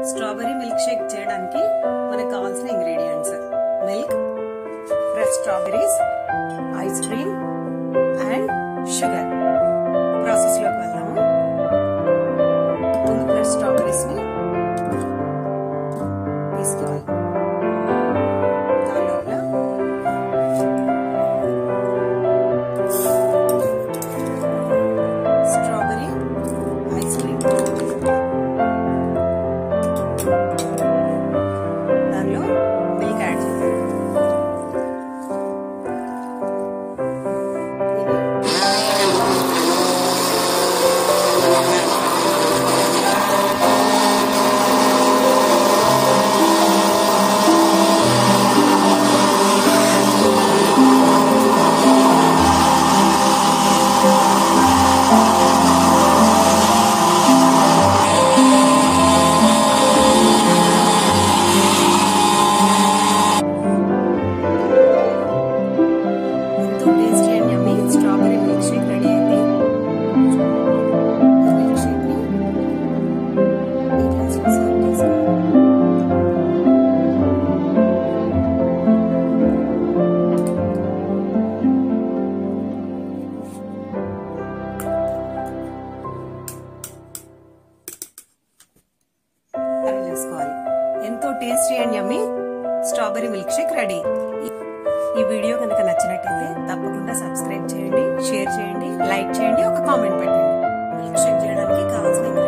strawberry milk Sheikh చేయడానికి మనకు కావాల్సిన ingredients milk fresh strawberries ice cream and sugar process లోకి వెళ్దాము ముందు ఫ్రెష్ స్ట్రాబెరీస్ ని తీసుకోవాలి దాని లోపల స్ట్రాబెరీ ఐస్ క్రీమ్ దానిలో మిల్క్ యాడ్ చేయాలి ఎంతో tasty and yummy strawberry milk shake ready అయింది ఈ మిల్క్ షేక్ ని ఈ గ్లాస్లో సర్వ్ చేసుకోవాలి సర్వ్ చేసుకోవాలి ఎంతో tasty and yummy strawberry milk shake ready ఈ వీడియో కనుక నచ్చినట్టయితే తప్పకుండా సబ్స్క్రైబ్ చేయండి షేర్ చేయండి లైక్ చేయండి ఒక కామెంట్ పెట్టండి మిల్క్ షేక్ చేయడానికి కావాల్సిన